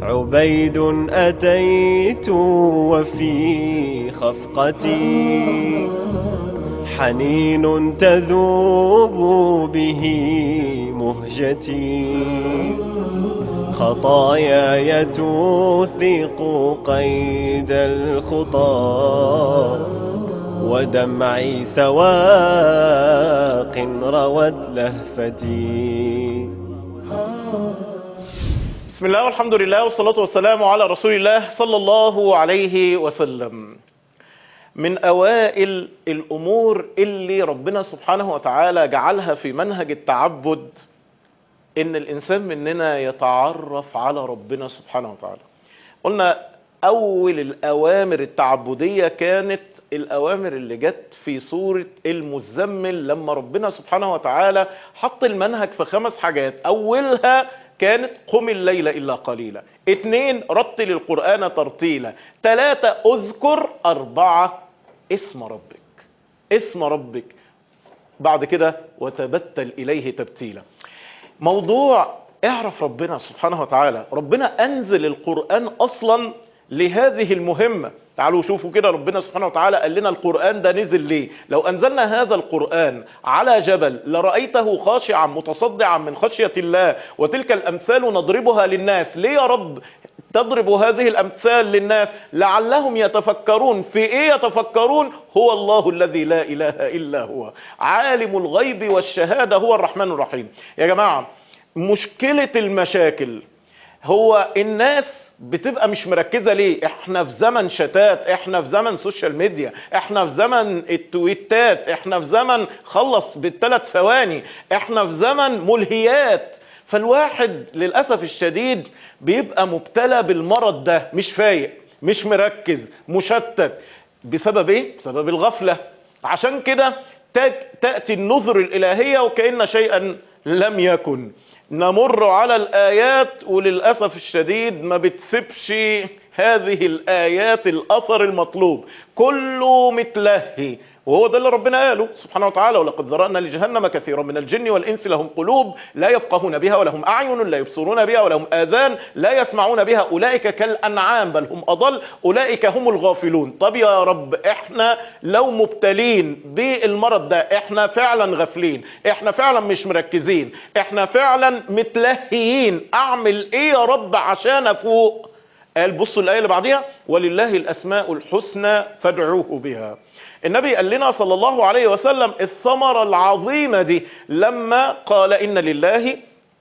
عبيد أتيت وفي خفقتي حنين تذوب به مهجتي خطاياي توثق قيد الخطى ودمعي سواق روت لهفتي بسم الله والحمد لله والصلاة والسلام على رسول الله صلى الله عليه وسلم من أوائل الأمور اللي ربنا سبحانه وتعالى جعلها في منهج التعبد إن الإنسان مننا يتعرف على ربنا سبحانه وتعالى قلنا أول الأوامر التعبدية كانت الأوامر اللي جت في سورة المزمل لما ربنا سبحانه وتعالى حط المنهج في خمس حاجات أولها كانت قم الليل إلا قليلا اثنين رتل القرآن ترتيلا ثلاثة اذكر أربعة اسم ربك اسم ربك بعد كده وتبتل إليه تبتيلا موضوع اعرف ربنا سبحانه وتعالى ربنا أنزل القرآن أصلا لهذه المهمة تعالوا شوفوا كده ربنا سبحانه وتعالى قال لنا القرآن ده نزل ليه لو أنزلنا هذا القرآن على جبل لرأيته خاشعا متصدعا من خشية الله وتلك الأمثال نضربها للناس ليه يا رب تضرب هذه الأمثال للناس لعلهم يتفكرون في إيه يتفكرون هو الله الذي لا إله إلا هو عالم الغيب والشهادة هو الرحمن الرحيم يا جماعة مشكلة المشاكل هو الناس بتبقى مش مركزة ليه احنا في زمن شتات احنا في زمن سوشيال ميديا احنا في زمن التويتات احنا في زمن خلص بالثلاث ثواني احنا في زمن ملهيات فالواحد للأسف الشديد بيبقى مبتلى بالمرض ده مش فايق مش مركز مشتت بسبب ايه؟ بسبب الغفلة عشان كده تأتي النذر الإلهية وكأن شيئا لم يكن نمر على الآيات وللأسف الشديد ما بتسيبش هذه الآيات الأثر المطلوب كله متلهي وهو ده اللي ربنا قاله سبحانه وتعالى ولقد ذرأنا لجهنم كثيرا من الجن والإنس لهم قلوب لا يفقهون بها ولهم أعين لا يبصرون بها ولهم آذان لا يسمعون بها أولئك كالأنعام بل هم أضل أولئك هم الغافلون طب يا رب احنا لو مبتلين بالمرض ده احنا فعلا غافلين احنا فعلا مش مركزين احنا فعلا متلهيين اعمل ايه يا رب عشان افوق قال بصوا الآية اللي بعديها ولله الأسماء الحسنى فادعوه بها النبي قال لنا صلى الله عليه وسلم الثمرة العظيمة دي لما قال إن لله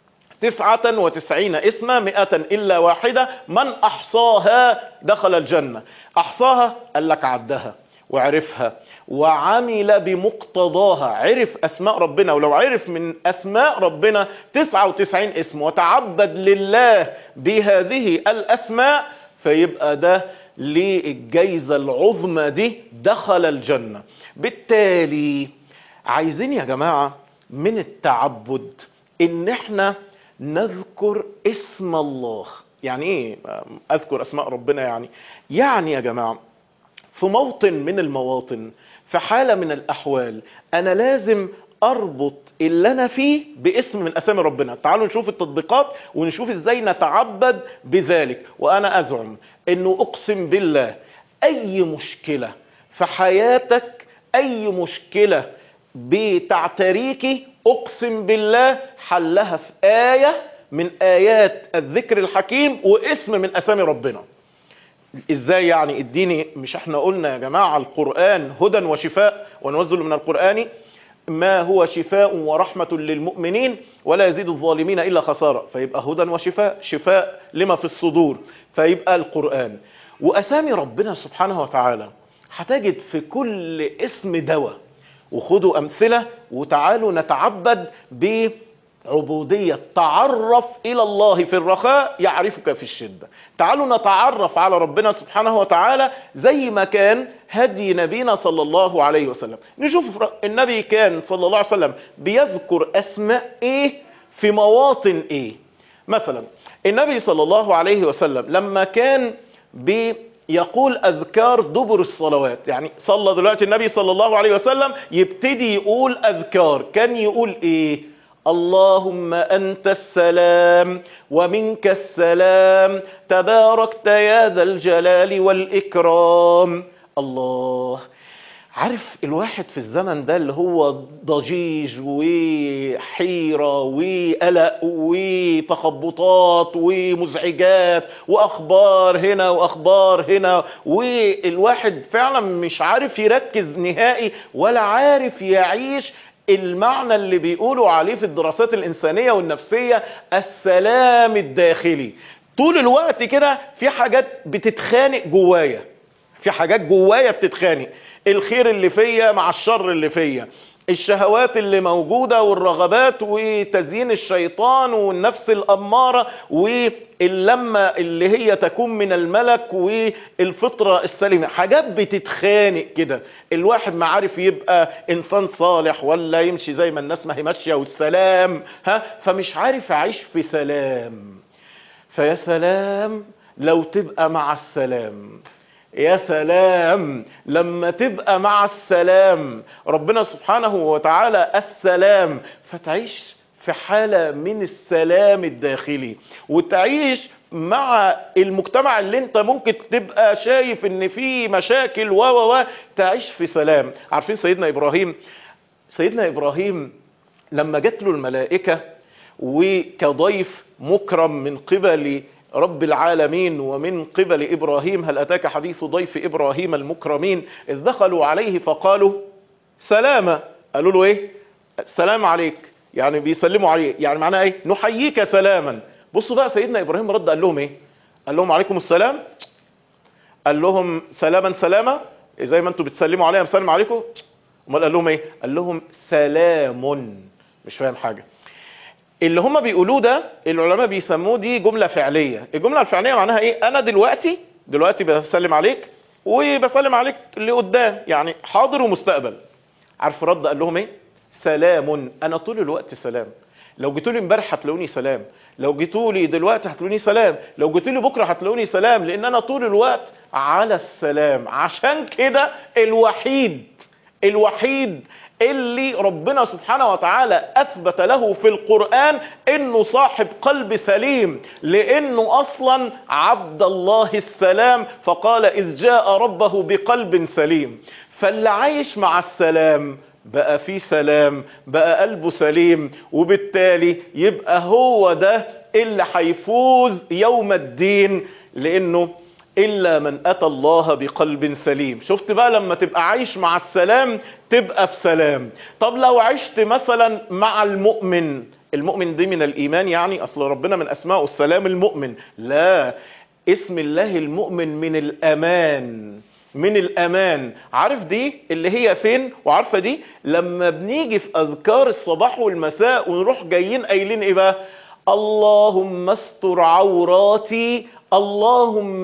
تسعة وتسعين اسما مئة إلا واحدة من أحصاها دخل الجنة أحصاها قال لك عدها وعرفها وعمل بمقتضاها عرف أسماء ربنا ولو عرف من أسماء ربنا 99 اسم وتعبد لله بهذه الأسماء فيبقى ده للجيزة العظمى دي دخل الجنة بالتالي عايزين يا جماعة من التعبد ان احنا نذكر اسم الله يعني ايه اذكر اسماء ربنا يعني يعني يا جماعة في موطن من المواطن في حالة من الأحوال أنا لازم أربط اللي أنا فيه باسم من أسامي ربنا تعالوا نشوف التطبيقات ونشوف إزاي نتعبد بذلك وأنا أزعم أنه أقسم بالله أي مشكلة في حياتك أي مشكلة بتعتريكي أقسم بالله حلها في آية من آيات الذكر الحكيم واسم من أسامي ربنا ازاي يعني اديني مش احنا قلنا يا جماعة القرآن هدى وشفاء وننزل من القرآن ما هو شفاء ورحمة للمؤمنين ولا يزيد الظالمين إلا خسارة فيبقى هدى وشفاء شفاء لما في الصدور فيبقى القرآن وأسامي ربنا سبحانه وتعالى هتجد في كل اسم دواء وخدوا أمثلة وتعالوا نتعبد بعبودية تعرف إلى الله في الرخاء يعرفك في الشدة تعالوا نتعرف على ربنا سبحانه وتعالى زي ما كان هدي نبينا صلى الله عليه وسلم نشوف النبي كان صلى الله عليه وسلم بيذكر أسماء إيه في مواطن إيه مثلا النبي صلى الله عليه وسلم لما كان بيقول أذكار دبر الصلوات يعني صلى دلوقتي النبي صلى الله عليه وسلم يبتدي يقول أذكار كان يقول إيه اللهم أنت السلام ومنك السلام تباركت يا ذا الجلال والإكرام الله عارف الواحد في الزمن ده اللي هو ضجيج وحيرة وقلق وتخبطات ومزعجات وأخبار هنا وأخبار هنا والواحد فعلا مش عارف يركز نهائي ولا عارف يعيش المعنى اللي بيقولوا عليه في الدراسات الإنسانية والنفسية السلام الداخلي طول الوقت كده في حاجات بتتخانق جوايا في حاجات جوايا بتتخانق الخير اللي فيا مع الشر اللي فيا الشهوات اللي موجودة والرغبات وتزيين الشيطان والنفس الأمارة واللمة اللي هي تكون من الملك والفطرة السليمة حاجات بتتخانق كده الواحد ما عارف يبقى إنسان صالح ولا يمشي زي ما الناس ما هي ماشية والسلام ها فمش عارف أعيش في سلام فيا سلام لو تبقى مع السلام يا سلام لما تبقى مع السلام ربنا سبحانه وتعالى السلام فتعيش في حالة من السلام الداخلي وتعيش مع المجتمع اللي انت ممكن تبقى شايف ان فيه مشاكل و و تعيش في سلام عارفين سيدنا ابراهيم سيدنا ابراهيم لما جات له الملائكة وكضيف مكرم من قبل رب العالمين ومن قبل إبراهيم هل أتاك حديث ضيف إبراهيم المكرمين إذ دخلوا عليه فقالوا سلاما قالوا له إيه سلام عليك يعني بيسلموا عليه يعني معناه إيه نحييك سلاما بصوا بقى سيدنا إبراهيم رد قال لهم إيه قال لهم عليكم السلام قال لهم سلاما سلاما زي ما انتم بتسلموا عليا بسلم عليكم امال قال لهم ايه قال لهم سلام مش فاهم حاجه اللي هم بيقولوه ده العلماء بيسموه دي جملة فعلية الجملة الفعلية معناها ايه انا دلوقتي دلوقتي بسلم عليك وبسلم عليك لقدام يعني حاضر ومستقبل عارف رد قال لهم ايه سلام انا طول الوقت سلام لو جيتوا لي امبارح هتلاقوني سلام لو جيتوا لي دلوقتي هتلاقوني سلام لو جيتوا لي بكره هتلاقوني سلام لان انا طول الوقت على السلام عشان كده الوحيد الوحيد اللي ربنا سبحانه وتعالى اثبت له في القرآن انه صاحب قلب سليم لانه اصلا عبد الله السلام فقال اذ جاء ربه بقلب سليم فاللي عايش مع السلام بقى في سلام بقى قلبه سليم وبالتالي يبقى هو ده اللي هيفوز يوم الدين لانه إلا من أتى الله بقلب سليم شفت بقى لما تبقى عايش مع السلام تبقى في سلام طب لو عشت مثلا مع المؤمن المؤمن دي من الإيمان يعني أصل ربنا من أسماء السلام المؤمن لا اسم الله المؤمن من الأمان من الأمان عارف دي اللي هي فين وعارفة دي لما بنيجي في أذكار الصباح والمساء ونروح جايين قايلين إيه بقى اللهم استر عوراتي اللهم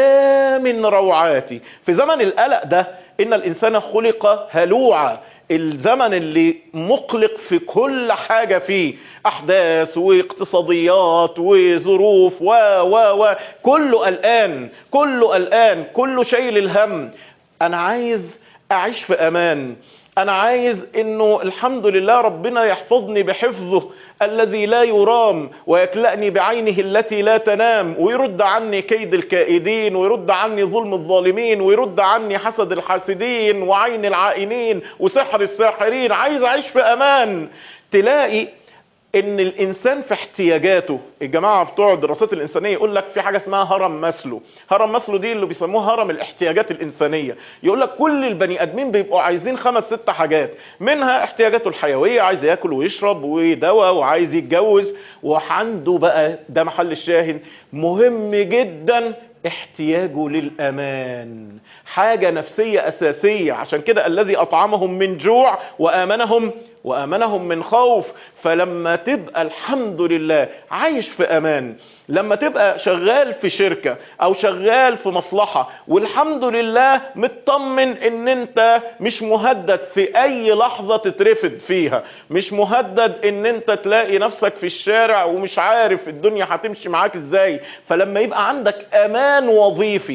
آمن روعاتي في زمن القلق ده إن الإنسان خلق هلوعا الزمن اللي مقلق في كل حاجة فيه أحداث واقتصاديات وظروف و و و كله قلقان كله قلقان كله شايل الهم أنا عايز أعيش في أمان انا عايز انه الحمد لله ربنا يحفظني بحفظه الذي لا يرام ويكلأني بعينه التي لا تنام ويرد عني كيد الكائدين ويرد عني ظلم الظالمين ويرد عني حسد الحاسدين وعين العائنين وسحر الساحرين عايز اعيش في امان تلاقي ان الانسان في احتياجاته الجماعه بتوع الدراسات الانسانيه يقول لك في حاجه اسمها هرم ماسلو هرم ماسلو دي اللي بيسموه هرم الاحتياجات الانسانيه يقول لك كل البني ادمين بيبقوا عايزين خمس ست حاجات منها احتياجاته الحيويه عايز ياكل ويشرب ودواء وعايز يتجوز وعنده بقى ده محل الشاهد مهم جدا احتياجه للأمان حاجة نفسية أساسية عشان كده الذي أطعمهم من جوع وآمنهم وآمنهم من خوف فلما تبقى الحمد لله عايش في أمان لما تبقى شغال في شركة أو شغال في مصلحة والحمد لله مطمن ان انت مش مهدد في اي لحظة تترفد فيها مش مهدد ان انت تلاقي نفسك في الشارع ومش عارف الدنيا هتمشي معاك ازاي فلما يبقى عندك امان وظيفي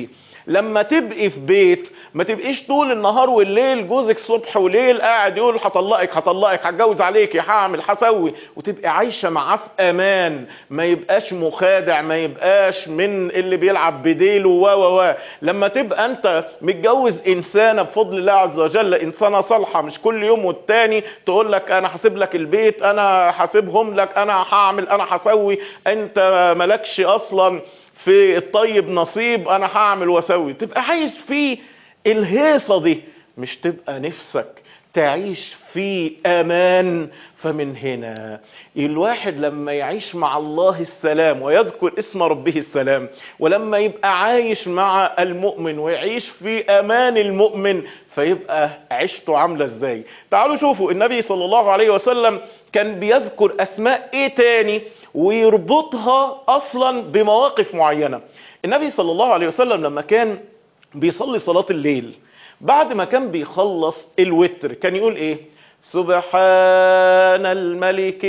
لما تبقي في بيت ما تبقيش طول النهار والليل جوزك صبح وليل قاعد يقول هطلقك هطلقك هتجوز عليكي هعمل هسوي وتبقي عايشه معاه في امان ما يبقاش مخادع ما يبقاش من اللي بيلعب بديله و و و لما تبقى انت متجوز انسانه بفضل الله عز وجل انسانه صالحه مش كل يوم والتاني تقول لك انا هسيب لك البيت انا هسيبهم لك انا هعمل انا هسوي انت مالكش اصلا في الطيب نصيب انا هعمل واسوي تبقى عايش في الهيصه دي مش تبقى نفسك تعيش في امان فمن هنا الواحد لما يعيش مع الله السلام ويذكر اسم ربه السلام ولما يبقى عايش مع المؤمن ويعيش في امان المؤمن فيبقى عيشته عامله ازاي تعالوا شوفوا النبي صلى الله عليه وسلم كان بيذكر اسماء ايه تاني ويربطها اصلا بمواقف معينه النبي صلى الله عليه وسلم لما كان بيصلي صلاه الليل بعد ما كان بيخلص الوتر كان يقول ايه سبحان الملك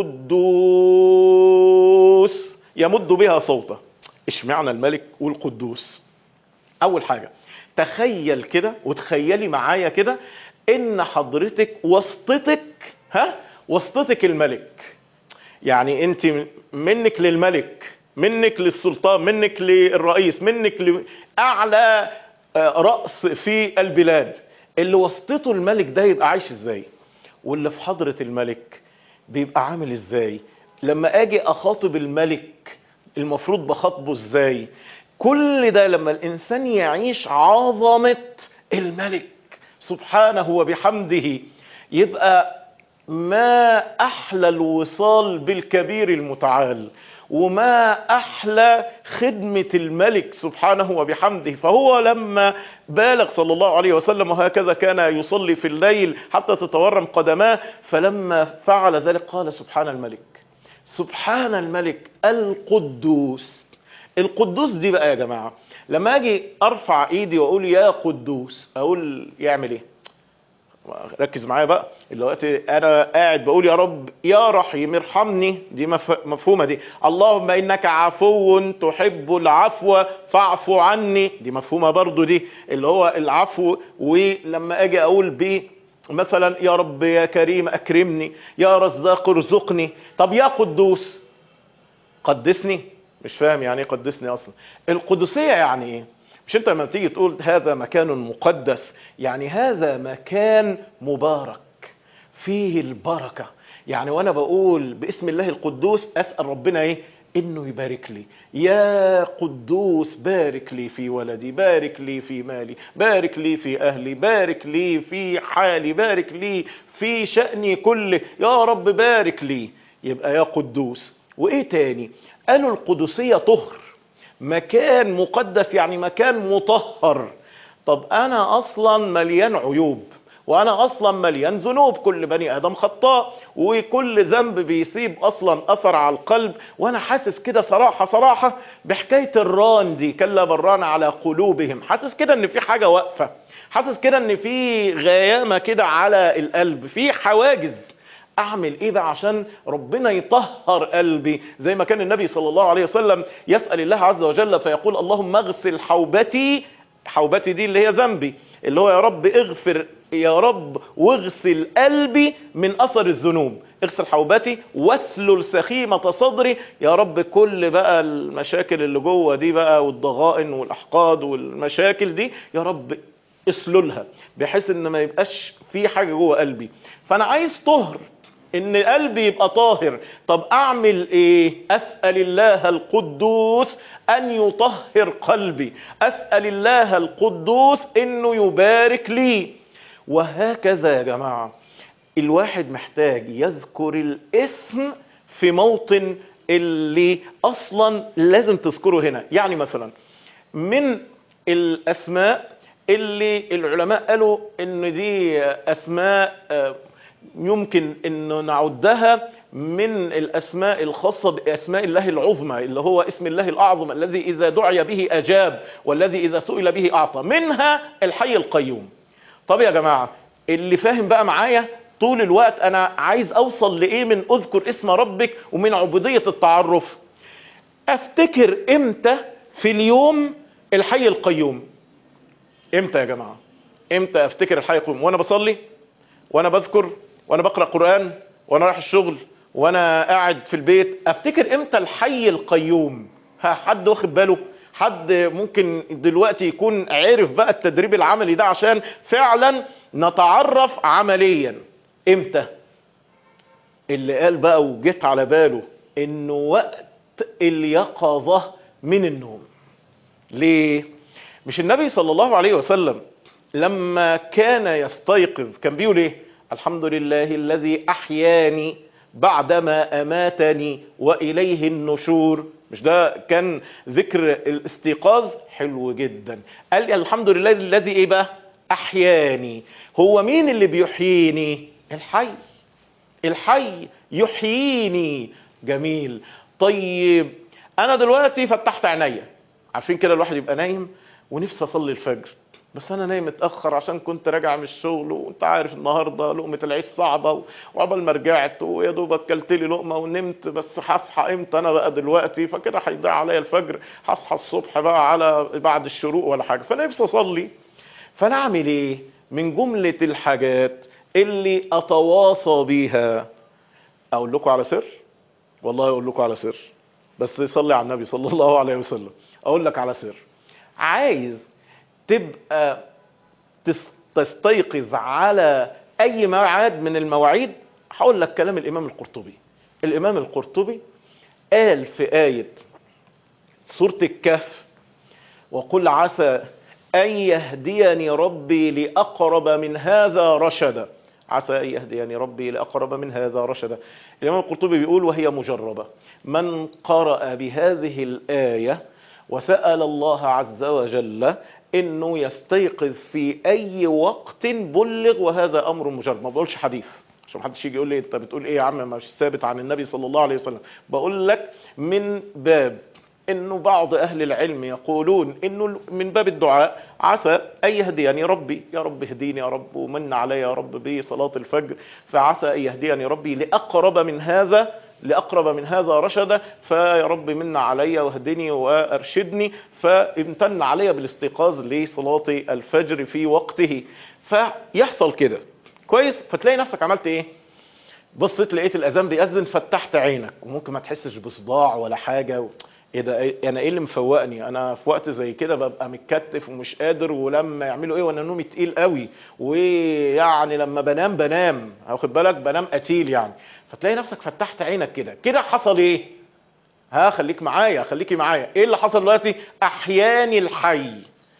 القدوس يمد بها صوته اشمعنى الملك والقدوس اول حاجه تخيل كده وتخيلي معايا كده ان حضرتك وسطتك ها وسطتك الملك يعني انت منك للملك منك للسلطان منك للرئيس منك لاعلى رأس في البلاد اللي وسطته الملك ده يبقى عايش ازاي واللي في حضرة الملك بيبقى عامل ازاي لما اجي اخاطب الملك المفروض بخاطبه ازاي كل ده لما الانسان يعيش عظمة الملك سبحانه وبحمده يبقى ما احلى الوصال بالكبير المتعال وما احلى خدمة الملك سبحانه وبحمده فهو لما بالغ صلى الله عليه وسلم وهكذا كان يصلي في الليل حتى تتورم قدماه فلما فعل ذلك قال سبحان الملك سبحان الملك القدوس القدوس دي بقى يا جماعة لما اجي ارفع ايدي واقول يا قدوس اقول يعمل ايه ركز معايا بقى دلوقتي انا قاعد بقول يا رب يا رحيم ارحمني دي مفهومه دي اللهم انك عفو تحب العفو فاعف عني دي مفهومه برضو دي اللي هو العفو ولما اجي اقول ب مثلا يا رب يا كريم اكرمني يا رزاق ارزقني طب يا قدوس قدسني مش فاهم يعني ايه قدسني اصلا القدسيه يعني ايه مش انت لما تيجي تقول هذا مكان مقدس يعني هذا مكان مبارك فيه البركة يعني وانا بقول باسم الله القدوس اسأل ربنا ايه انه يبارك لي يا قدوس بارك لي في ولدي بارك لي في مالي بارك لي في اهلي بارك لي في حالي بارك لي في شأني كله يا رب بارك لي يبقى يا قدوس وايه تاني قالوا القدسية طهر مكان مقدس يعني مكان مطهر طب انا اصلا مليان عيوب وانا اصلا مليان ذنوب كل بني ادم خطاء وكل ذنب بيسيب اصلا اثر على القلب وانا حاسس كده صراحة صراحة بحكاية الران دي كلا بران على قلوبهم حاسس كده ان في حاجة واقفة حاسس كده ان في غيامة كده على القلب في حواجز اعمل ايه بقى عشان ربنا يطهر قلبي زي ما كان النبي صلى الله عليه وسلم يسأل الله عز وجل فيقول اللهم اغسل حوبتي حوبتي دي اللي هي ذنبي اللي هو يا رب اغفر يا رب واغسل قلبي من اثر الذنوب اغسل حوبتي واسلل سخيمة صدري يا رب كل بقى المشاكل اللي جوه دي بقى والضغائن والاحقاد والمشاكل دي يا رب اسللها بحيث ان ما يبقاش في حاجة جوه قلبي فانا عايز طهر ان قلبي يبقى طاهر طب اعمل ايه اسأل الله القدوس ان يطهر قلبي اسأل الله القدوس انه يبارك لي وهكذا يا جماعة الواحد محتاج يذكر الاسم في موطن اللي اصلا لازم تذكره هنا يعني مثلا من الاسماء اللي العلماء قالوا ان دي اسماء يمكن ان نعدها من الاسماء الخاصة باسماء الله العظمى اللي هو اسم الله الاعظم الذي اذا دعي به اجاب والذي اذا سئل به اعطى منها الحي القيوم طب يا جماعة اللي فاهم بقى معايا طول الوقت انا عايز اوصل لايه من اذكر اسم ربك ومن عبودية التعرف افتكر امتى في اليوم الحي القيوم امتى يا جماعة امتى افتكر الحي القيوم وانا بصلي وانا بذكر وانا بقرأ قرآن وانا رايح الشغل وانا قاعد في البيت افتكر امتى الحي القيوم ها حد واخد باله حد ممكن دلوقتي يكون عرف بقى التدريب العملي ده عشان فعلا نتعرف عمليا امتى اللي قال بقى وجيت على باله انه وقت اليقظة من النوم ليه مش النبي صلى الله عليه وسلم لما كان يستيقظ كان بيقول ايه الحمد لله الذي احياني بعدما اماتني واليه النشور مش ده كان ذكر الاستيقاظ حلو جدا قال لي الحمد لله الذي ايه بقى احياني هو مين اللي بيحييني الحي الحي يحييني جميل طيب انا دلوقتي فتحت عينيا عارفين كده الواحد يبقى نايم ونفسي اصلي الفجر بس انا نايم متاخر عشان كنت راجع من الشغل وانت عارف النهارده لقمه العيش صعبه وعقبال ما رجعت ويا دوب اكلت لي لقمه ونمت بس هصحى امتى انا بقى دلوقتي فكده هيضيع عليا الفجر هصحى الصبح بقى على بعد الشروق ولا حاجه فنفسي اصلي فانا اعمل ايه من جمله الحاجات اللي اتواصى بيها اقول لكم على سر والله اقول لكم على سر بس صلي على النبي صلى الله عليه وسلم اقول لك على سر عايز تبقى تس- تستيقظ على اي ميعاد من المواعيد هقول لك كلام الامام القرطبي الامام القرطبي قال في آية سورة الكهف وقل عسى أن يهديني ربي لأقرب من هذا رشدا عسى أن يهديني ربي لأقرب من هذا رشدا الإمام القرطبي بيقول وهي مجربة من قرأ بهذه الآية وسأل الله عز وجل انه يستيقظ في اي وقت بلغ وهذا امر مجرد ما بقولش حديث عشان محدش يجي يقول لي انت بتقول ايه يا عم مش ثابت عن النبي صلى الله عليه وسلم بقول لك من باب انه بعض اهل العلم يقولون انه من باب الدعاء عسى ان يهديني ربي يا رب اهديني يا رب ومن علي يا رب بصلاه الفجر فعسى ان يهديني ربي لاقرب من هذا لأقرب من هذا رشدا فيا رب من علي واهدني وأرشدني فامتن علي بالاستيقاظ لصلاة الفجر في وقته فيحصل كده كويس فتلاقي نفسك عملت ايه بصيت لقيت الأذان بيأذن فتحت عينك وممكن ما تحسش بصداع ولا حاجة ايه ده إيه- انا ايه اللي مفوقني انا في وقت زي كده ببقى متكتف ومش قادر ولما يعملوا ايه وانا نومي تقيل قوي ويعني لما بنام بنام واخد بالك بنام قتيل يعني فتلاقي نفسك فتحت عينك كده كده حصل ايه ها خليك معايا خليكي معايا ايه اللي حصل دلوقتي احياني الحي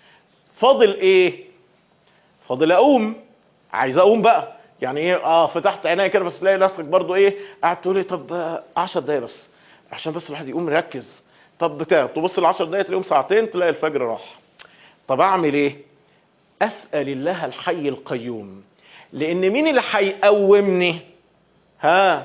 فاضل ايه فاضل اقوم عايز اقوم بقى يعني ايه اه فتحت عينيا كده بس تلاقي نفسك برضو ايه قاعد تقول ايه طب 10 دقايق بس عشان بس الواحد يقوم مركز طب بتاع تبص ال 10 دقايق تلاقيهم ساعتين تلاقي الفجر راح طب اعمل ايه اسال الله الحي القيوم لان مين اللي هيقومني ها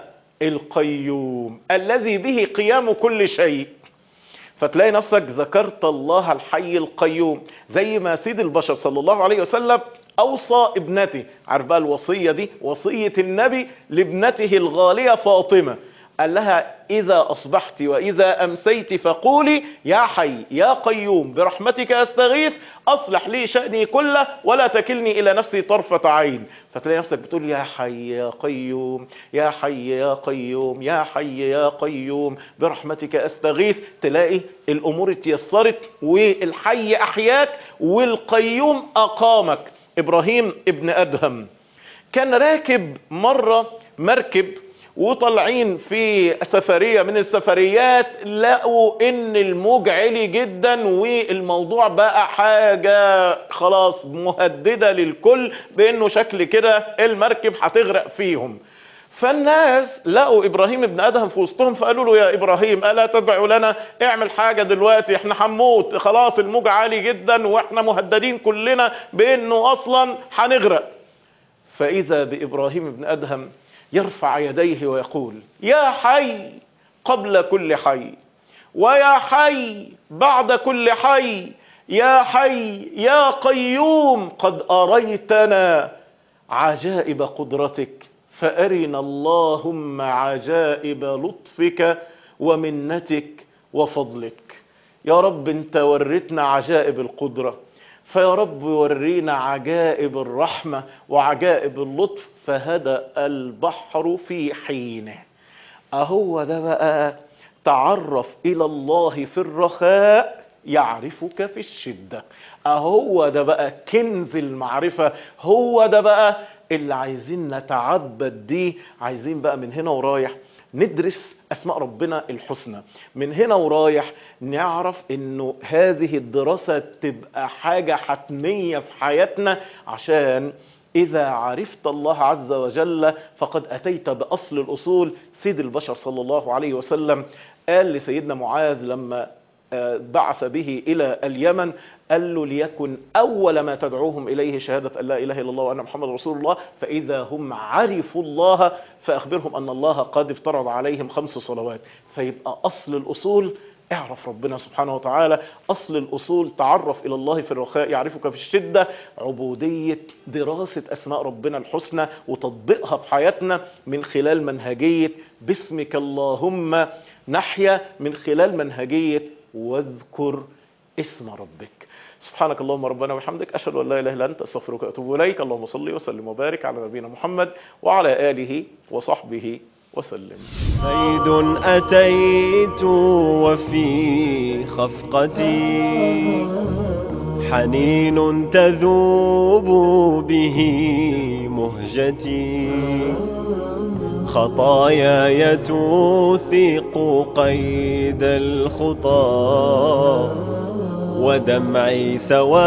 القيوم الذي به قيام كل شيء فتلاقي نفسك ذكرت الله الحي القيوم زي ما سيد البشر صلى الله عليه وسلم اوصى ابنته عارف بقى الوصيه دي وصيه النبي لابنته الغاليه فاطمه قال لها اذا اصبحت واذا امسيت فقولي يا حي يا قيوم برحمتك استغيث اصلح لي شاني كله ولا تكلني الى نفسي طرفه عين فتلاقي نفسك بتقول يا حي يا قيوم يا حي يا قيوم يا حي يا قيوم برحمتك استغيث تلاقي الامور اتيسرت والحي احياك والقيوم اقامك ابراهيم ابن ادهم كان راكب مرة مركب وطالعين في سفرية من السفريات لقوا ان الموج عالي جدا والموضوع بقى حاجة خلاص مهددة للكل بانه شكل كده المركب هتغرق فيهم فالناس لقوا ابراهيم ابن ادهم في وسطهم فقالوا له يا ابراهيم الا تدعو لنا اعمل حاجه دلوقتي احنا هنموت خلاص الموج عالي جدا واحنا مهددين كلنا بانه اصلا هنغرق فاذا بابراهيم ابن ادهم يرفع يديه ويقول يا حي قبل كل حي ويا حي بعد كل حي يا حي يا قيوم قد اريتنا عجائب قدرتك فارنا اللهم عجائب لطفك ومنتك وفضلك يا رب انت وريتنا عجائب القدرة فيا رب ورينا عجائب الرحمة وعجائب اللطف فهدأ البحر في حينه اهو ده بقى تعرف الى الله في الرخاء يعرفك في الشدة اهو ده بقى كنز المعرفة هو ده بقى اللي عايزين نتعبد دي عايزين بقى من هنا ورايح ندرس اسماء ربنا الحسنى من هنا ورايح نعرف انه هذه الدراسة تبقى حاجة حتمية في حياتنا عشان إذا عرفت الله عز وجل فقد أتيت بأصل الأصول سيد البشر صلى الله عليه وسلم قال لسيدنا معاذ لما بعث به إلى اليمن قال له ليكن أول ما تدعوهم إليه شهادة أن لا إله إلا الله وأن محمد رسول الله فإذا هم عرفوا الله فأخبرهم أن الله قد افترض عليهم خمس صلوات فيبقى أصل الأصول اعرف ربنا سبحانه وتعالى أصل الأصول تعرف إلى الله في الرخاء يعرفك في الشدة عبودية دراسة أسماء ربنا الحسنى وتطبيقها في حياتنا من خلال منهجية باسمك اللهم نحيا من خلال منهجية واذكر اسم ربك سبحانك اللهم ربنا وبحمدك أشهد أن لا إله إلا أنت أستغفرك وأتوب إليك اللهم صل وسلم وبارك على نبينا محمد وعلى آله وصحبه وسلم زيد أتيت وفي خفقتي حنين تذوب به مهجتي خطاياي توثق قيد الخطى ودمعي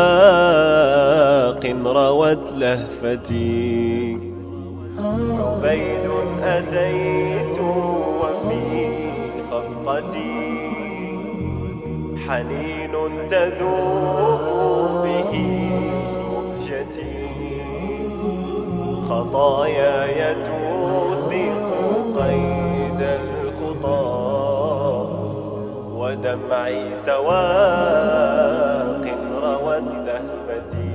سواق روت لهفتي عبيد أتيت وفي خفقتي حنين تذوب به مهجتي خطاياي توثق قيد الخطى ودمعي سواق روت لهفتي